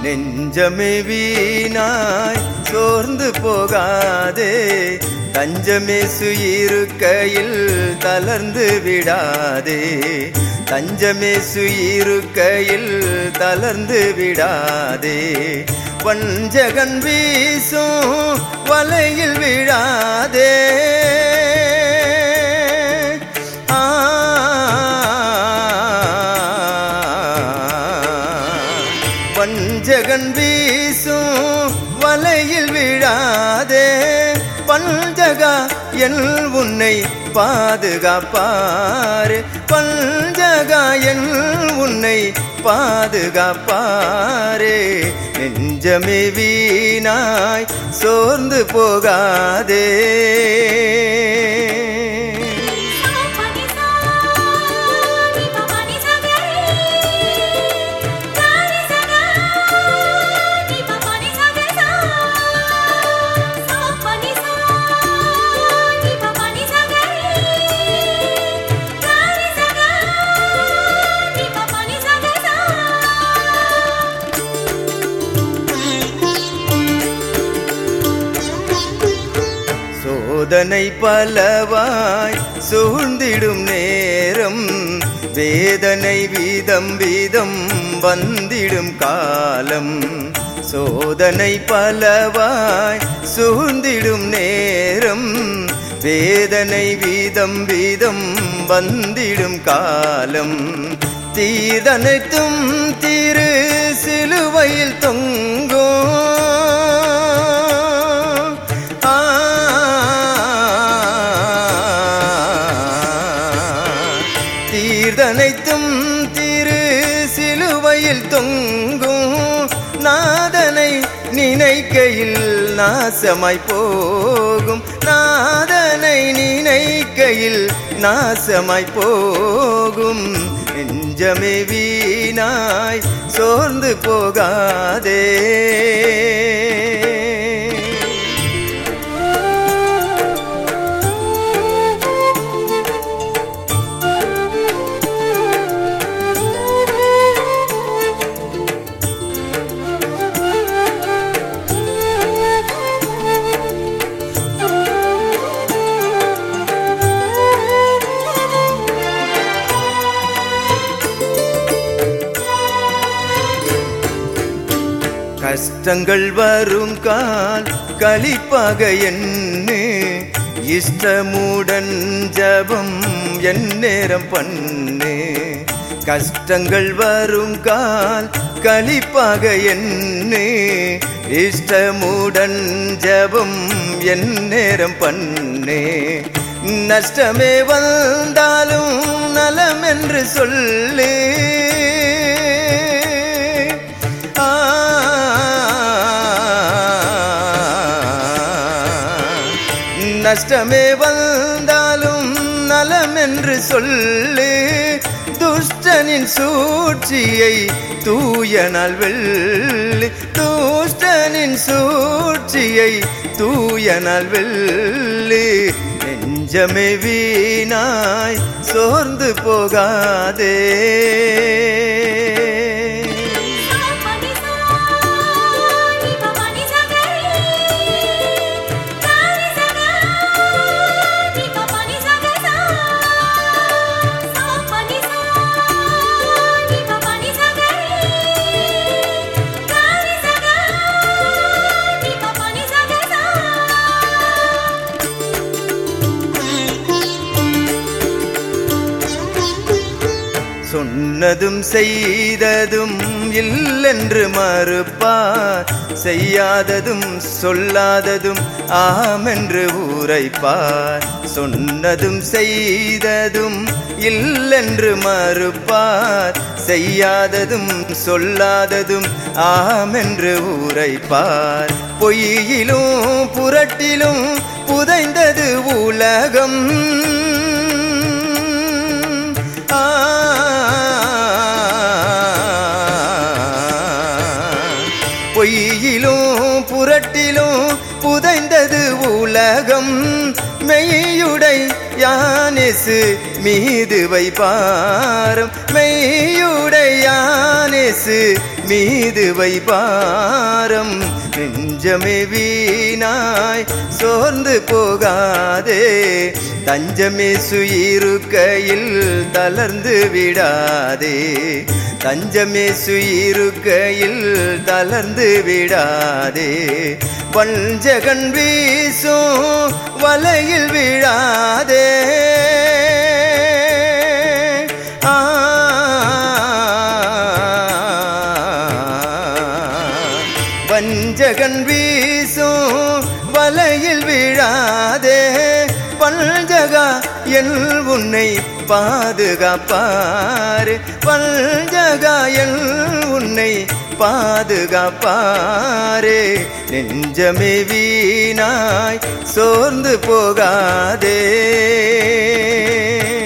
நெஞ்சமே வீணாய் சோர்ந்து போகாதே தஞ்சமே சுயிருக்கையில் தளர்ந்து விடாதே தஞ்சமே சுயிருக்கையில் தளர்ந்து விடாதே வஞ்சகன் வீசும் வலையில் விழாதே ஆ வஞ்சகன் வீசும் வலையில் விழாதே பஞ்சகா என் உன்னை பாதுகாப்பாரு பஞ்சகா என் உன்னை பாதுகாப்பாரே நெஞ்சமே வீணாய் சோர்ந்து போகாதே சோதனை பலவாய் சூழ்ந்திடும் நேரம் வேதனை வீதம் வீதம் வந்திடும் காலம் சோதனை பலவாய் சூழ்ந்திடும் நேரம் வேதனை வீதம் வீதம் வந்திடும் காலம் தீதனைத்தும் திரு சிலுவையில் தொங்கும் ஆ தீர்தனைத்தும் திரு சிலுவையில் தொங்கும் நாதனை நினைக்கையில் நாசமாய் போகும் நாதனை நினைக்கையில் நாசமாய் போகும் நெஞ்சமே வீணாய் சோர்ந்து போகாதே கஷ்டங்கள் வரும் கால் களிப்பாக எண்ணு இஷ்டமுடன் ஜபம் என் நேரம் பண்ணு கஷ்டங்கள் வரும் கால் களிப்பாக எண்ணு இஷ்டமுடன் ஜபம் என் நேரம் பண்ணு நஷ்டமே வந்தாலும் நலம் என்று சொல்லு ஆ நஷ்டமே வந்தாலும் நலம் என்று சொல்லு துஷ்டனின் சூழ்ச்சியை தூயனால் வெள்ளி துஷ்டனின் சூழ்ச்சியை தூயனால் வெள்ளி நெஞ்சமே வீணாய் சோர்ந்து போகாதே சொன்னதும் செய்ததும் இல்லென்று மறுப்பார் செய்யாததும் சொல்லாததும் ஆமென்று உரைப்பார் சொன்னதும் செய்ததும் இல்லென்று மறுப்பார் செய்யாததும் சொல்லாததும் ஆமென்று உரைப்பார் பொய்யிலும் புரட்டிலும் புதைந்தது உலகம் ஆ பொய்யிலும் புரட்டிலும் புதைந்தது உலகம் மெய்யுடை யானேசு மீது வைப்பாரம் மெய்யுடை யானேசு மீது வைபாரம் நெஞ்சமே வீணாய் சோர்ந்து போகாதே தஞ்சமே சுயிருக்கையில் தளர்ந்து விடாதே தஞ்சமே சுயிருக்கையில் தளர்ந்து விடாதே பஞ்சகன் வீசும் வலையில் விழாதே ஆ வஞ்சகன் வீசும் வலையில் விழாதே பஞ்சகா என் உன்னை பாதுகாப்பாரு பஞ்சகா என் உன்னை பாதுகாப்பாரே நெஞ்சமே வீணாய் சோர்ந்து போகாதே